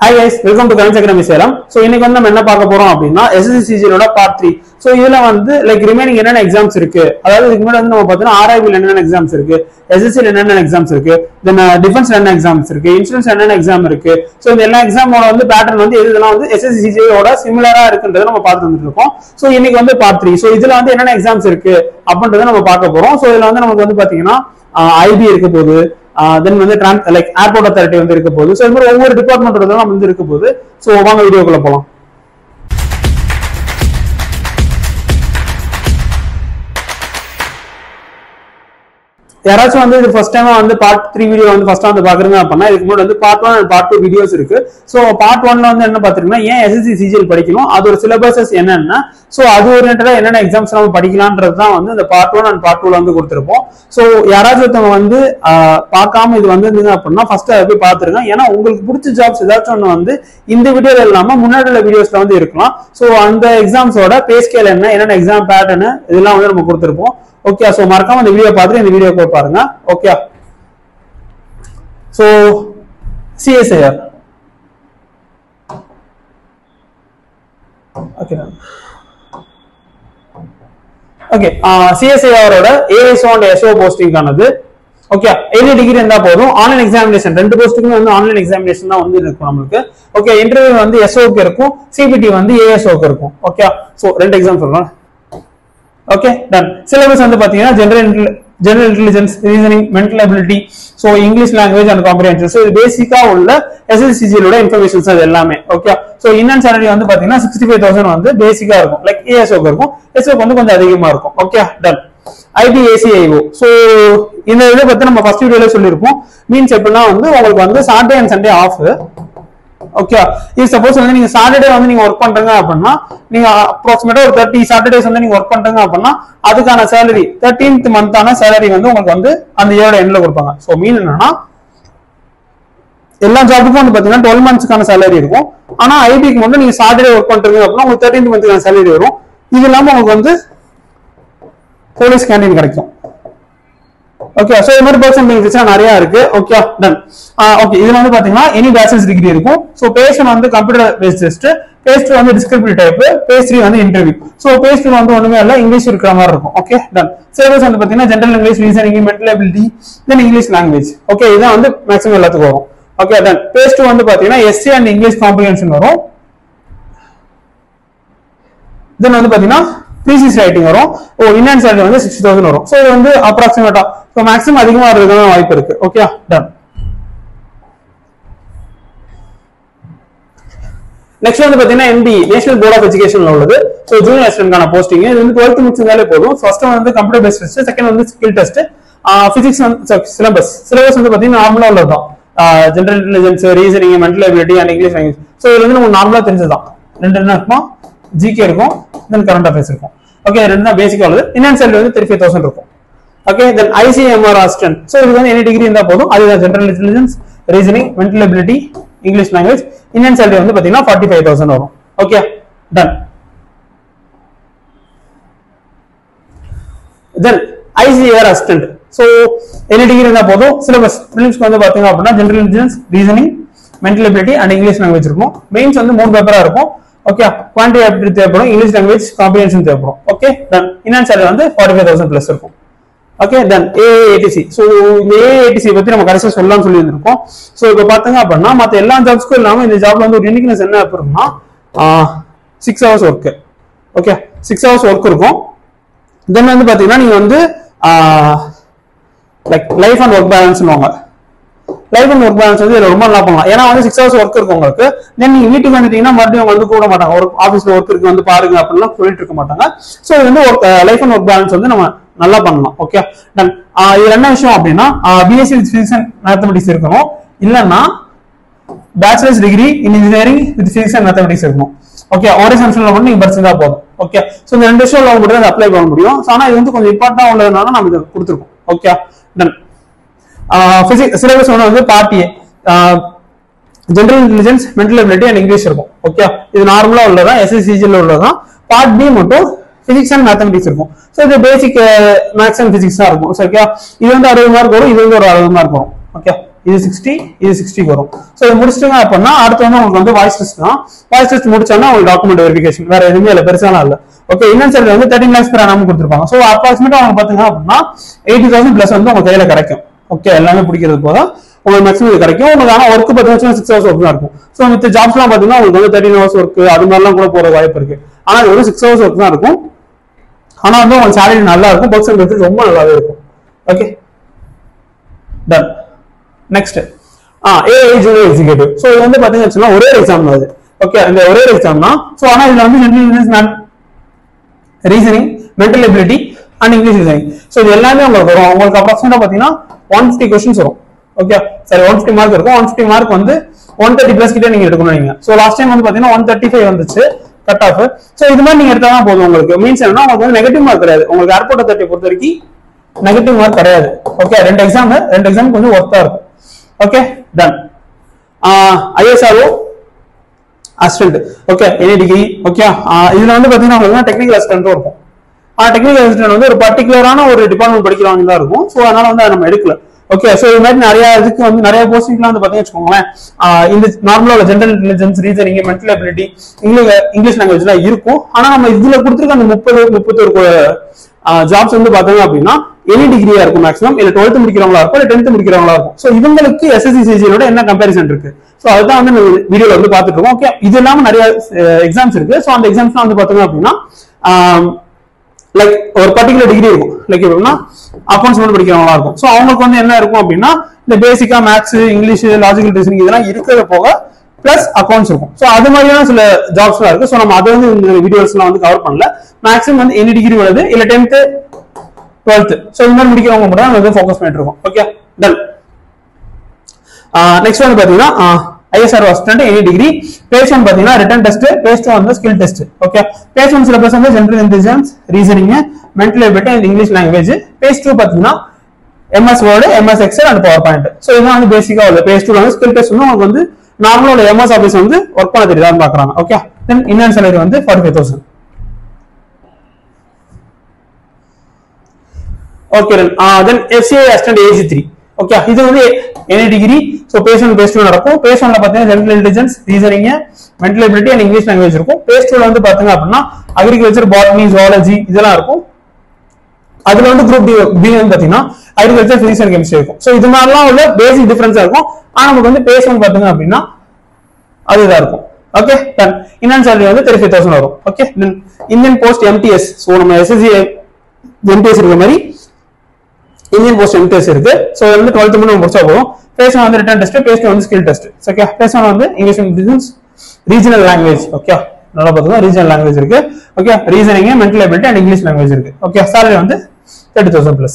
hi guys welcome to current academy Salem so இன்னைக்கு வந்து நம்ம என்ன பார்க்க போறோம் அப்படின்னா எஸ்எஸ்சிசிஜியோட பார்ட் த்ரீ ஸோ இதுல வந்து லைக் ரிமைனிங் என்னென்ன எக்ஸாம்ஸ் இருக்கு அதாவது இதுக்கு முன்னாடி வந்து நம்ம பார்த்தீங்கன்னா ஆர்ஐபியில் என்னென்ன எக்ஸாம்ஸ் இருக்கு எஸ்எஸ்சியில் என்னென்ன எக்ஸாம்ஸ் இருக்கு தென் டிஃபென்ஸ் என்னென்ன எக்ஸாம்ஸ் இருக்கு இன்சூரன்ஸ் என்னென்ன எக்ஸாம் இருக்கு ஸோ இந்த எல்லா எக்ஸாமோட வந்து பேட்டர்ன் வந்து எது இதெல்லாம் வந்து எஸ்எஸ்சிஜியோட சிமிலரா இருக்குன்றதை நம்ம பார்த்து வந்துட்டு இருக்கோம் ஸோ இன்னைக்கு வந்து பார்ட் த்ரீ ஸோ இதுல வந்து என்னென்ன எக்ஸாம்ஸ் இருக்கு அப்படின்றத நம்ம பார்க்க போறோம் ஸோ இதுல வந்து நமக்கு வந்து பாத்தீங்கன்னா ஐபி இருக்க போகுது தென் வந்து டிரான்ஸ் லைக் ஏர்போர்ட் அத்தாரிட்டி வந்து இருக்க போகுது ஸோ இந்த மாதிரி ஒவ்வொரு டிபார்ட்மெண்ட் வந்து இருக்க போகுது ஸோ வாங்க வீடியோக்குள்ள போலாம் யாராச்சும் வந்து இது ஃபர்ஸ்ட் டைம் வந்து பார்ட் த்ரீ வீடியோ வந்து ஃபர்ஸ்ட் வந்து பாக்குறீங்க அப்படின்னா இதுக்கு முன்னாடி வந்து part one and part two videos இருக்கு ஸோ பார்ட் ஒன்ல வந்து என்ன பாத்தீங்கன்னா ஏன் எஸ்எஸ்சி சிஜிஎல் படிக்கணும் அதோட சிலபஸஸ் என்னென்ன ஸோ அது ஓரியன்டா என்னென்ன எக்ஸாம்ஸ் நம்ம படிக்கலான்றது தான் வந்து இந்த பார்ட் ஒன் அண்ட் பார்ட் டூல வந்து கொடுத்துருப்போம் ஸோ யாராச்சும் ஒருத்தவங்க வந்து ஆஹ், பார்க்காம இது வந்து இருந்தீங்க அப்படின்னா ஃபர்ஸ்ட் அதை போய் பாத்துருங்க ஏன்னா உங்களுக்கு பிடிச்ச ஜாப்ஸ் ஏதாச்சும் ஒன்று வந்து இந்த வீடியோல இல்லாம முன்னாடி உள்ள வீடியோஸ்ல வந்து இருக்கலாம் ஸோ அந்த எக்ஸாம்ஸோட பே ஸ்கேல் என்ன என்னென்ன எக்ஸாம் பேட்டர்னு இதெல்லாம் வந்து நம்ம கொடுத்துருப்போம் ஓகே ஸோ மறக்காம இந்த வீடியோ பார்த்துட்டு இந்த வீடியோ போய் பாருங்க okay so CSIR okay okay சிஎஸ்ஐஆரோட ஏஎஸ்ஓ அண்ட் எஸ்ஓ போஸ்டிங்கானது ஓகே எனி டிகிரி இருந்தா போதும் ஆன்லைன் எக்ஸாமினேஷன் ரெண்டு போஸ்ட்டுக்குமே வந்து ஆன்லைன் எக்ஸாமினேஷன் தான் வந்து இருக்கும் நம்மளுக்கு ஓகே இன்டர்வியூ வந்து எஸ்ஓக்கு இருக்கும் சிபிடி வந்து ஏஎஸ்ஓக்கு இருக்கும் ஓகே ஸோ ரெண்டு எக்ஸாம் சொல்லலாம் ஓகே டன் சிலபஸ் வந்து பாத்தீங்கன்னா general general intelligence reasoning mental ability so English language and comprehension so இது பேசிக்கா உள்ள எஸ்எஸ்சிஜியோட இன்ஃபர்மேஷன்ஸ் அது எல்லாமே ஓகே ஸோ இன்னன் சேலரி வந்து பாத்தீங்கன்னா சிக்ஸ்டி ஃபைவ் தௌசண்ட் வந்து பேசிக்கா இருக்கும் லைக் ஏஎஸ்ஓக்கு இருக்கும் எஸ்ஓக்கு வந்து கொஞ்சம் அதிகமா இருக்கும் ஓகே டன் ஐபிஏசிஐஓ ஸோ இந்த இதை பத்தி நம்ம ஃபர்ஸ்ட் வீடியோல சொல்லியிருப்போம் மீன்ஸ் எப்படின்னா வந்து உங்களுக்கு வந்து Saturday and Sunday off okay இது சப்போஸ் வந்து நீங்க சாட்டர்டே வந்து நீங்க ஒர்க் பண்றீங்க அப்படின்னா நீங்க அப்ராக்சிமேட்டா ஒரு தேர்ட்டி சாட்டர்டேஸ் வந்து நீங்க ஒர்க் பண்றீங்க அப்படின்னா அதுக்கான சேலரி தேர்ட்டீன்த் மந்தான சேலரி வந்து உங்களுக்கு வந்து அந்த இயரோட எண்ட்ல கொடுப்பாங்க ஸோ மீன் என்னன்னா எல்லா ஜாபுக்கும் வந்து பாத்தீங்கன்னா டுவெல் மந்த்ஸ்க்கான சேலரி இருக்கும் ஆனா ஐபிக்கு மட்டும் நீங்க சாட்டர்டே ஒர்க் பண்றீங்க அப்படின்னா உங்களுக்கு தேர்ட்டீன்த் மந்த்துக்கான சேலரி வரும் இது இல்லாம உங்களுக்கு வந்து போலீஸ் கேண்டீன் கிடைக்கும் ஓகே ஸோ இது மாதிரி பர்சன் பெனிஃபிட்ஸ் நிறைய இருக்கு ஓகே டன் ஓகே இதுல வந்து பாத்தீங்கன்னா எனி பேச்சுலர்ஸ் டிகிரி இருக்கும் ஸோ பேஷன் வந்து computer based test phase two வந்து டிஸ்கிரிப்டிவ் டைப் பேஸ் த்ரீ வந்து இன்டர்வியூ ஸோ பேஸ் டூ வந்து ஒண்ணுமே இல்லை இங்கிலீஷ் இருக்கிற மாதிரி இருக்கும் ஓகே டன் சிலபஸ் வந்து பாத்தீங்கன்னா general English reasoning mental ability then English language okay இதான் வந்து மேக்ஸிமம் எல்லாத்துக்கும் வரும் ஓகே டன் பேஸ் டூ வந்து பாத்தீங்கன்னா எஸ்சி அண்ட் இங்கிலீஷ் காம்ப்ரிஹென்ஷன் வரும் தென் வந்து பாத்தீங்கன்னா பிசிஸ் ரைட்டிங் வரும் ஓ இந்தியன் சேலரி வந்து சிக்ஸ்டி தௌசண்ட் வரும் ஸோ இது வந்து அப்ராக்சிமேட்டா ஸோ மேக்ஸிமம் அதிகமா இருக்கிறதுக்கான வாய்ப்பு இருக்கு ஓகே டன் நெக்ஸ்ட் வந்து பாத்தீங்கன்னா எம்பி நேஷனல் போர்ட் ஆஃப் எஜுகேஷன்ல உள்ளது ஸோ ஜூனியர் அசிஸ்டன்ட்கான போஸ்டிங் இது வந்து டுவெல்த் முடிச்சிருந்தாலே போதும் ஃபர்ஸ்ட் வந்து கம்ப்யூட்டர் பேஸ்ட் டெஸ்ட் செகண்ட் வந்து ஸ்கில் டெஸ்ட் பிசிக்ஸ் வந்து சிலபஸ் சிலபஸ் வந்து பாத்தீங்கன்னா நார்மலா உள்ளதுதான் general intelligence reasoning mental ability and English language so இது வந்து நமக்கு நார்மலா தெரிஞ்சதுதான் ரெண்டு என்ன இருக்கும் ஜிகே இருக்கும் தென் கரண்ட் அஃபேர்ஸ் இருக்கும் ஓகே ரெண்டு தான் பேசிக்கா உள்ளது இந்தியன் சேலரி வந்து தேர்ட்டி ஃபைவ் தௌசண்ட் இருக்கும் okay then ICMR assistant so இது வந்து எனி டிகிரி இருந்தா போதும் அதுதான் general intelligence reasoning mental ability English language Indian salary வந்து பாத்தீங்கன்னா ஃபார்ட்டி ஃபைவ் தௌசண்ட் வரும் okay done then ICR assistant so any degree இருந்தா போதும் சிலபஸ் ப்ரிலிம்ஸ்க்கு வந்து பாத்தீங்க அப்படின்னா general intelligence reasoning mental ability and English language இருக்கும் மெயின்ஸ் வந்து மூணு பேப்பரா இருக்கும் ஓகே குவான்டி ஆப்டிடி தேவைப்படும் இங்கிலீஷ் லாங்குவேஜ் காம்ப்ரிஹென்ஷன் தேவைப்படும் ஓகே டன் இந்தியன் சேலரி வந்து ஃபார்ட்டி ஃபைவ் தௌசண்ட் பிளஸ் இருக்கும் ஓகே தென் ஏஏடிசி ஸோ இந்த ஏஏடிசி பத்தி நம்ம கடைசியாக சொல்லலாம்னு சொல்லி இருந்திருக்கோம் ஸோ இப்போ பார்த்தீங்க அப்படின்னா மற்ற எல்லா ஜாப்ஸ்க்கும் இல்லாமல் இந்த ஜாப்ல வந்து ஒரு யூனிக்னஸ் என்ன இருக்குன்னா six hours work okay six hours work இருக்கும் தென் வந்து பார்த்தீங்கன்னா நீங்கள் வந்து லைக் லைஃப் அண்ட் ஒர்க் பேலன்ஸ்னுவாங்க லைஃப் அண்ட் ஒர்க் பேலன்ஸ் வந்து இதுல ரொம்ப நல்லா பண்ணலாம் ஏன்னா வந்து சிக்ஸ் ஹவர்ஸ் ஒர்க் இருக்கும் உங்களுக்கு தென் நீங்க வீட்டுக்கு வந்துட்டீங்கன்னா மறுபடியும் அவங்க வந்து கூட மாட்டாங்க ஒர்க் ஆஃபீஸ்ல ஒர்க் இருக்கு வந்து பாருங்க அப்படின்லாம் சொல்லிட்டு இருக்க மாட்டாங்க ஸோ இது வந்து லைஃப் அண்ட் ஒர்க் பேலன்ஸ் வந்து நம்ம நல்லா பண்ணலாம் ஓகே டன் இது என்ன விஷயம் அப்படின்னா BSc with physics and mathematics இருக்கணும் இல்லைன்னா bachelors degree in engineering with physics and mathematics இருக்கணும் ஓகே ஒரே செமஸ்டர்ல மட்டும் நீங்க படிச்சிருந்தா போதும் ஓகே ஸோ இந்த ரெண்டு விஷயம் மட்டும் தான் அப்ளை பண்ண முடியும் ஸோ ஆனால் இது வந்து கொஞ்சம் இம்பார்ட்டா உள்ளதுனால நம்ம இதை கொடுத்துருக்கோம் ஓகே டன் பிசிக்ஸ் சிலபஸ் ஒன்று வந்து part A general intelligence mental ability and English இருக்கும் ஓகே இது நார்மலா உள்ளதான் எஸ்எஸ்சிஜியில் உள்ளதான் பார்ட் பி மட்டும் பிசிக்ஸ் அண்ட் மேத்தமெட்டிக்ஸ் இருக்கும் ஸோ இது பேசிக் மேக்ஸ் அண்ட் பிசிக்ஸ் தான் இருக்கும் ஓகே இது வந்து அறுபது மார்க் வரும் இது வந்து ஒரு அறுபது மார்க் வரும் ஓகே இது சிக்ஸ்டி இது சிக்ஸ்டிக்கு வரும் ஸோ இது முடிச்சிட்டீங்க அப்படின்னா அடுத்து வந்து உங்களுக்கு வந்து வாய்ஸ் டெஸ்ட் தான் வாய்ஸ் டெஸ்ட் முடிச்சோன்னா உங்களுக்கு டாக்குமெண்ட் வெரிஃபிகேஷன் வேற எதுவுமே இல்லை பெருசாலாம் இல்லை ஓகே இன்னும் சரி வந்து தேர்ட்டின் லேக்ஸ் per annum கொடுத்துருப்பாங்க ஸோ அப்ராக்சிமேட்டா அவங்க பார்த்தீங்க அப்படின்னா எயிட்டி தௌசண்ட் ப்ளஸ் வந்து உங்க கையில கிடைக்கும் ஓகே எல்லாமே பிடிக்கிறது போத உங்களுக்கு மேக்ஸிமம் இது கிடைக்கும் உங்களுக்கு ஆனால் ஒர்க் பார்த்தீங்கன்னா சிக்ஸ் ஹவர்ஸ் ஒர்க் தான் இருக்கும் ஸோ மித்த ஜாப்ஸ்லாம் பார்த்தீங்கன்னா உங்களுக்கு வந்து தேர்ட்டின் ஹவர்ஸ் ஒர்க் அது மாதிரிலாம் கூட போற வாய்ப்பு இருக்கு ஆனால் இது ஒரு சிக்ஸ் ஹவர்ஸ் ஒர்க் தான் இருக்கும் ஆனா வந்து உங்களுக்கு சேலரி நல்லா இருக்கும் பர்சன் பெனிஃபிட் ரொம்ப நல்லாவே இருக்கும் okay done next ah AI junior executive so இது வந்து பாத்தீங்கன்னு வச்சுக்கோங்களேன் ஒரே எக்ஸாம் தான் இது ஓகே இந்த ஒரே எக்ஸாம் தான் ஸோ ஆனா இதுல வந்து general intelligence reasoning mental ability and English reasoning so இது எல்லாமே உங்களுக்கு வரும் உங்களுக்கு அப்ராக்சிமேட்டா பாத்தீங்கன்னா ஒன் ஃபிஃப்டி கொஸ்டின்ஸ் வரும் ஓகே சரி ஒன் ஃபிஃப்டி மார்க் இருக்கும் ஒன் ஃபிஃப்டி மார்க் வந்து ஒன் தேர்ட்டி பிளஸ் கிட்ட நீங்க எடுக்கணும் நீங்க ஸோ லாஸ்ட் டைம் வந்து பாத்தீங்கன்னா ஒன் தேர்ட்டி ஃபைவ் வந்துச்சு கட் ஆஃப் ஸோ இது மாதிரி நீங்க எடுத்தா தான் போதும் உங்களுக்கு மீன்ஸ் என்னன்னா உங்களுக்கு வந்து நெகட்டிவ் மார்க் கிடையாது உங்களுக்கு ஏர்போர்ட் தேர்ட்டி பொறுத்த வரைக்கும் நெகட்டிவ் மார்க் கிடையாது ஓகே ரெண்டு எக்ஸாம் ரெண்டு எக்ஸாம் கொஞ்சம் ஒர்த்தா இருக்கும் okay done ISRO assistant okay any degree okay இதுல வந்து பாத்தீங்கன்னா உங்களுக்கு டெக்னிக்கல் அசிஸ்டன்ட்டும் இருக்கும் டெக்னிக்கல் அசிஸ்டன்ட் வந்து ஒரு பர்டிகுலரான ஒரு டிபார்ட்மெண்ட் படிக்கிறவங்க தான் இருக்கும் ஸோ அதனால வந்து அதை நம்ம எடுக்கல ஓகே ஸோ இது மாதிரி நிறைய இதுக்கு வந்து நிறைய போஸ்டிங்லாம் வந்து பார்த்தீங்கன்னு வச்சுக்கோங்களேன் ஆஹ் இந்த நார்மலா உள்ள general intelligence reasoning mental ability English English லாங்குவேஜ்லாம் இருக்கும் ஆனா நம்ம இதுல கொடுத்துருக்க அந்த முப்பது முப்பத்தொரு ஜாப்ஸ் வந்து பாத்தீங்க அப்படின்னா எனி டிகிரியா இருக்கும் மேக்ஸிமம் இல்ல டுவெல்த் முடிக்கிறவங்களா இருக்கும் இல்ல டென்த் முடிக்கிறவங்களா இருக்கும் ஸோ இவங்களுக்கு எஸ்எஸ்சி சிஜியோட என்ன கம்பேரிசன் இருக்கு ஸோ அதுதான் வந்து நம்ம வீடியோல வந்து பார்த்துட்டு இருக்கோம் ஓகே இது இல்லாம நிறைய எக்ஸாம்ஸ் இருக்கு ஸோ அந்த எக்ஸாம்ஸ்லாம் வந்து பாத்தீங்க அப்படின்னா ஆஹ் லைக் ஒரு பர்டிகுலர் டிகிரி இருக்கும் லைக் எப்படின்னா அக்கௌண்ட்ஸ் மட்டும் படிக்கிறவங்களா இருக்கும் ஸோ அவங்களுக்கு வந்து என்ன இருக்கும் அப்படின்னா இந்த பேசிக்கா மேக்ஸ் இங்கிலீஷ் லாஜிக்கல் ரீசனிங் இதெல்லாம் இருக்கிறத போக பிளஸ் அக்கௌண்ட்ஸ் இருக்கும் ஸோ அது மாதிரியான சில ஜாப்ஸ்லாம் இருக்கு ஸோ நம்ம அதை வந்து இந்த வீடியோஸ்லாம் வந்து கவர் பண்ணல மேக்ஸிமம் வந்து எனி டிகிரி வருது இல்ல டென்த்து டுவெல்த் ஸோ இந்த மாதிரி முடிக்கிறவங்க மட்டும் தான் வந்து ஃபோக்கஸ் பண்ணிட்டு இருக்கோம் ஓகே டன் நெக்ஸ்ட் வந்து பாத்தீங்கன்னா ISR assistant any degree phase one பாத்தீங்கன்னா ரிட்டன் டெஸ்ட் பேஸ் டூ வந்து skill test okay phase one syllabus வந்து general intelligence reasoning mental ability and English language phase two பாத்தீங்கன்னா MS Word MS Excel and power point so இதுதான் வந்து பேசிக்கா உள்ள phase two வந்து skill test வந்து உங்களுக்கு வந்து நார்மலா உள்ள எம்எஸ் ஆஃபீஸ் வந்து ஒர்க் பண்ண தெரியுதான்னு பாக்குறாங்க ஓகே தென் இன்னர் சேலரி வந்து forty five thousand okay then FCI assistant AG three okay இது வந்து any degree so phase one phase two நடக்கும் பேஸ் ஒன்ல பார்த்தீங்கன்னா general intelligence reasoning mental ability and English language இருக்கும் பேஸ் டூல வந்து பாத்தீங்க அப்படின்னா அக்ரிகல்ச்சர் பாட்னி ஜுவாலஜி இதெல்லாம் இருக்கும் அதுல வந்து குரூப் டி பி வந்து பாத்தீங்கன்னா அக்ரிகல்ச்சர் பிசிக்ஸ் அண்ட் கெமிஸ்ட்ரி இருக்கும் ஸோ இது மாதிரிலாம் உள்ள பேசிக் டிஃபரன்ஸா இருக்கும் ஆனா நமக்கு வந்து பேஸ் ஒன் பாத்தீங்க அப்படின்னா அதுதான் இருக்கும் ஓகே டன் இன்னன் சேலரி வந்து தேர்ட்டி ஃபைவ் தௌசண்ட் வரும் okay then Indian post MTS so நம்ம எஸ்எஸ்சி எம்டிஎஸ் இருக்கிற மாதிரி இந்தியன் போஸ்ட் எம்டிஎஸ் இருக்கு ஸோ வந்து டுவெல்த் மட்டும் முடிச்சா போதும் பேஸ் வந்து ரிட்டன் டெஸ்ட் பேஸ் வந்து ஸ்கில் டெஸ்ட் ஓகே பேஸ் வந்து English business regional language okay நல்லா பார்த்துக்கோ ரீஜனல் லாங்குவேஜ் இருக்கு okay reasoning mental ability and English language இருக்கு ஓகே சேலரி வந்து thirty thousand plus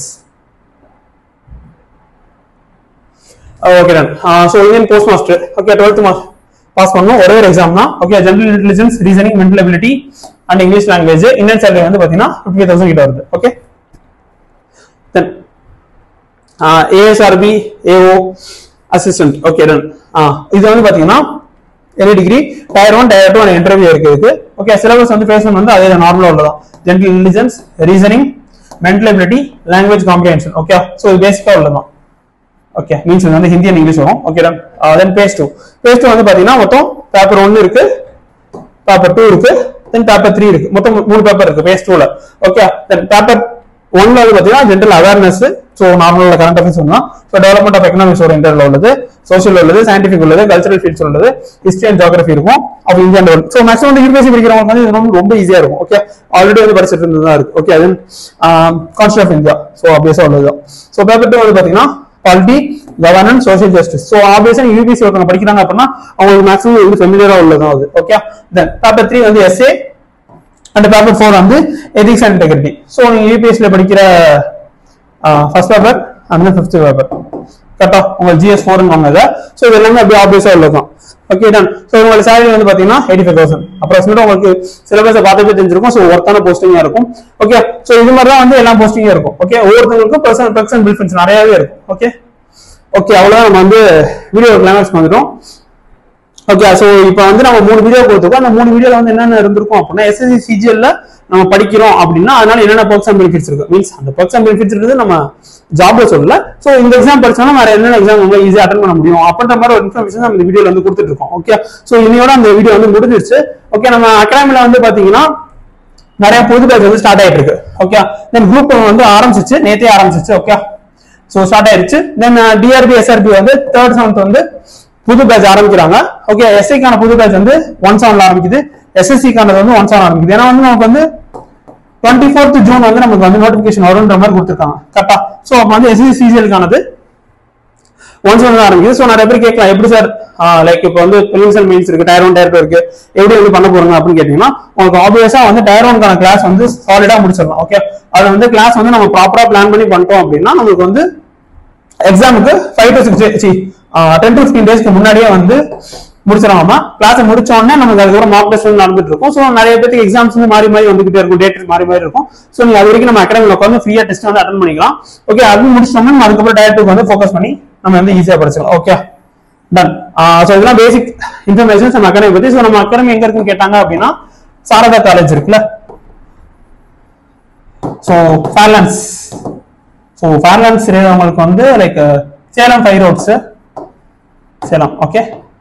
okay done so Indian post master okay twelfth maths pass பண்ணணும் ஒரே ஒரு exam தான் okay general intelligence reasoning mental ability and English language Indian salary வந்து பார்த்தீங்கன்னா fifty thousand கிட்ட வருது okay then ASRB AO assistant okay done இது வந்து பாத்தீங்கன்னா any degree tier one tier two interview இருக்கு இதுக்கு ஓகே சிலபஸ் வந்து பேஸ் வந்து அதே நார்மலா உள்ளதான் general intelligence reasoning mental ability language comprehension okay so இது பேசிக்கா உள்ளதான் ஓகே மீன்ஸ் வந்து ஹிந்தி அண்ட் இங்கிலீஷ் வரும் okay done then phase two phase two வந்து பாத்தீங்கன்னா மொத்தம் பேப்பர் ஒன்னு இருக்கு பேப்பர் டூ இருக்கு தென் பேப்பர் த்ரீ இருக்கு மொத்தம் மூணு பேப்பர் இருக்கு பேஸ் டூல ஓகே தென் பேப்பர் ஒன்ல வந்து பாத்தீங்கன்னா general awareness so normal current affairs சொல்லலாம் so development of economics oriental உள்ளது சோஷியல் உள்ளது சயின்டிபிக் உள்ளது கல்ச்சரல் ஃபீல்ட்ஸ் உள்ளது ஹிஸ்டரி அண்ட் ஜியோகிரஃபி இருக்கும் of India and so maximum வந்து யூபிஎஸ்சி படிக்கிறவங்க வந்து இது ரொம்ப ரொம்ப ஈஸியா இருக்கும் ஓகே ஆல்ரெடி வந்து படிச்சிட்டு இருந்ததா இருக்கு ஓகே அது கான்ஸ்டியூட் ஆஃப் இந்தியா ஸோ ஆப்வியஸா உள்ளதுதான் ஸோ பேப்பர் டூ வந்து பாத்தீங்கன்னா polity governance social justice so ஆப்வியஸா யூபிஎஸ்சி ஒருத்தவங்க படிக்கிறாங்க அப்படின்னா அவங்களுக்கு மேக்ஸிமம் வந்து ஃபெமிலியரா உள்ளதான் அது ஓகே தென் பேப்பர் த்ரீ வந்து எஸ்ஏ அண்ட் பேப்பர் ஃபோர் வந்து எதிக்ஸ் அண்ட் இன்டெகிரிட்டி ஸோ நீங்க யூபிஎஸ்சியில் படிக்கிற first paper and fifth paper கரெக்டா உங்களுக்கு ஜிஎஸ் ஃபோர்னு வாங்க ஸோ இது எல்லாமே அப்படியே ஆப்வியஸா உள்ளதான் ஓகே டன் ஸோ உங்களோட சேலரி வந்து பாத்தீங்கன்னா எயிட்டி ஃபைவ் தௌசண்ட் அப்ராக்சிமேட்டா உங்களுக்கு சிலபஸை பார்த்துட்டு தெரிஞ்சிருக்கும் ஸோ ஒர்த்தான போஸ்டிங்கா இருக்கும் ஓகே ஸோ இது மாதிரி தான் வந்து எல்லா போஸ்டிங்கும் இருக்கும் ஓகே ஒவ்வொருத்தவங்களுக்கும் பர்சனல் பெக்ஸ் அண்ட் பில்ஃபன்ஸ் நிறையவே இருக்கும் ஓகே ஓகே அவ்வளோதான் நம்ம வந்து வீடியோ கிளைமேக்ஸ் வந்துட்டோம் ஓகே ஸோ இப்போ வந்து நம்ம மூணு வீடியோ கொடுத்துருக்கோம் அந்த மூணு வீடியோல வந்து என்னென்ன இருந்திருக்கும் அப்படின்னா எஸ்எஸ்சி சிஜிஎல்ல நம்ம படிக்கிறோம் அப்படின்னா அதனால என்னென்ன பர்க்ஸ் அண்ட் பெனிஃபிட்ஸ் இருக்கு மீன்ஸ் அந்த பர்க்ஸ் அண்ட் பெனிஃபிட்ஸ் இருக்குது நம்ம ஜாப்ல சொல்லல சோ இந்த எக்ஸாம் படிச்சோம்னா வேற என்னென்ன எக்ஸாம் நம்ம ஈஸியா அட்டன் பண்ண முடியும் அப்படின்ற மாதிரி ஒரு இன்ஃபர்மேஷன் நம்ம இந்த வீடியோல வந்து கொடுத்துட்டு இருக்கோம் ஓகே சோ இன்னையோட அந்த வீடியோ வந்து முடிஞ்சிருச்சு ஓகே நம்ம அகாடமில வந்து பாத்தீங்கன்னா நிறைய புது பேட்ச் வந்து ஸ்டார்ட் ஆயிட்டு இருக்கு ஓகே தென் குரூப் வந்து ஆரம்பிச்சிச்சு நேத்தே ஆரம்பிச்சிச்சு ஓகே ஸோ ஸ்டார்ட் ஆயிருச்சு தென் டிஆர்பி எஸ்ஆர்பி வந்து தேர்ட் செவன்த் வந்து புது பேட்ச் ஆரம்பிக்கிறாங்க ஓகே எஸ்ஐக்கான புது பேட்ச் வந்து ஒன் செவன்ல ஆரம்பிக்குது எஸ்எஸ்சிக்கானது வந்து ஒன் செவன் ஆரம்பிக்குது ஏன்னா வந்து நமக்கு வந்து டுவெண்ட்டி ஃபோர்த் ஜூன் வந்து நமக்கு வந்து நோட்டிபிகேஷன் வரும்ன்ற மாதிரி கொடுத்துருக்காங்க கரெக்டா ஸோ அப்போ வந்து எஸ்எஸ்சி சிஜிஎலுக்கானது ஒன் செவன் ஆரம்பிக்குது ஸோ நிறைய பேர் கேட்கலாம் எப்படி சார் லைக் இப்போ வந்து பிலிம்ஸ் அண்ட் மீன்ஸ் இருக்கு டயர் ஒன் டயர் டூ இருக்கு எப்படி வந்து பண்ண போறாங்க அப்படின்னு கேட்டீங்கன்னா உங்களுக்கு ஆப்வியஸா வந்து டயர் ஒன்கான கிளாஸ் வந்து சாலிடா முடிச்சிடலாம் ஓகே அதை வந்து கிளாஸ் வந்து நம்ம ப்ராப்பரா பிளான் பண்ணி பண்ணிட்டோம் அப்படின்னா நமக்கு வந்து எக்ஸாமுக்கு five to six day ten to fifteen டேஸ்க்கு முன்னாடியே வந்து முடிச்சிடலாமா கிளாஸ் முடிச்ச உடனே நமக்கு அதுக்கப்புறம் மார்க் டெஸ்ட் வந்து நடந்துட்டு இருக்கும் ஸோ நிறைய பேருக்கு எக்ஸாம்ஸ் வந்து மாறி மாறி வந்துகிட்டே இருக்கும் டேட் மாறி மாறி இருக்கும் ஸோ நீங்க அது வரைக்கும் நம்ம அகாடமியில் உட்காந்து ஃப்ரீயா டெஸ்ட் வந்து அட்டன் பண்ணிக்கலாம் ஓகே அது முடிச்சோம்னா நம்ம அதுக்கப்புறம் டயட்டுக்கு வந்து ஃபோக்கஸ் பண்ணி நம்ம வந்து ஈஸியா படிச்சிக்கலாம் ஓகே டன் ஸோ இதெல்லாம் பேசிக் இன்ஃபர்மேஷன்ஸ் நம்ம அகாடமி பத்தி ஸோ நம்ம அகாடமி எங்க இருக்குன்னு கேட்டாங்க அப்படின்னா சாரதா காலேஜ் இருக்குல்ல ஸோ ஃபேர்லான்ஸ் ஸோ ஃபேர்லான்ஸ் உங்களுக்கு வந்து like Salem five roads Salem okay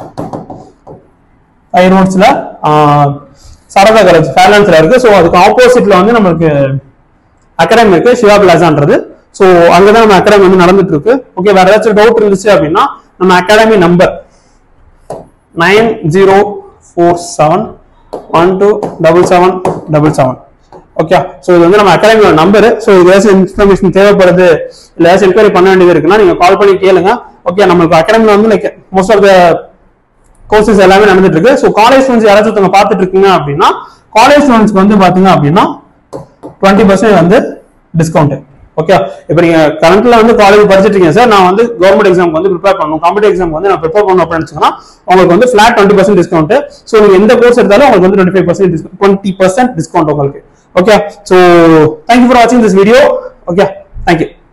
five ரோட்ஸ்ல சாரதா காலேஜ் ஃபேர்லான்ஸ்ல இருக்கு ஸோ அதுக்கு ஆப்போசிட்ல வந்து நம்மளுக்கு அகாடமி இருக்கு சிவா பிளாசான்றது ஸோ அங்கதான் நம்ம அகாடமி வந்து நடந்துட்டு இருக்கு ஓகே வேற ஏதாச்சும் டவுட் இருந்துச்சு அப்படின்னா நம்ம academy number nine zero four seven one two double seven double seven okay so இது வந்து நம்ம அகாடமியோட நம்பர் ஸோ இது ஏதாச்சும் இன்ஃபர்மேஷன் தேவைப்படுது இல்லை ஏதாச்சும் என்கொயரி பண்ண வேண்டியது இருக்குன்னா நீங்க கால் பண்ணி கேளுங்க ஓகே நம்மளுக்கு அகாடமியில் வந்து like most of the courses எல்லாமே நடந்துட்டு இருக்கு ஸோ காலேஜ் ஸ்டூடெண்ட்ஸ் யாராச்சும் ஒருத்தவங்க பார்த்துட்டு இருக்கீங்க அப்படின்னா காலேஜ் ஸ்டூடெண்ட்ஸ்க்கு வந்து பாத்தீங்க அப்படின்னா டுவெண்ட்டி பர்சன்ட் வந்து டிஸ்கவுண்ட் ஓகே இப்போ நீங்க கரண்ட்ல வந்து காலேஜ் படிச்சிட்டு இருக்கீங்க சார் நான் வந்து கவர்மெண்ட் எக்ஸாம் வந்து ப்ரிப்பேர் பண்ணணும் காம்படிவ் எக்ஸாம் வந்து நான் ப்ரிப்பேர் பண்ணணும் அப்படின்னு நினைச்சீங்கன்னா உங்களுக்கு வந்து flat twenty percent discount so நீங்க எந்த கோர்ஸ் எடுத்தாலும் உங்களுக்கு வந்து twenty five percent twenty percent discount உங்களுக்கு ஓகே ஸோ தேங்க்யூ ஃபார் வாட்சிங் திஸ் வீடியோ ஓகே தேங்க்யூ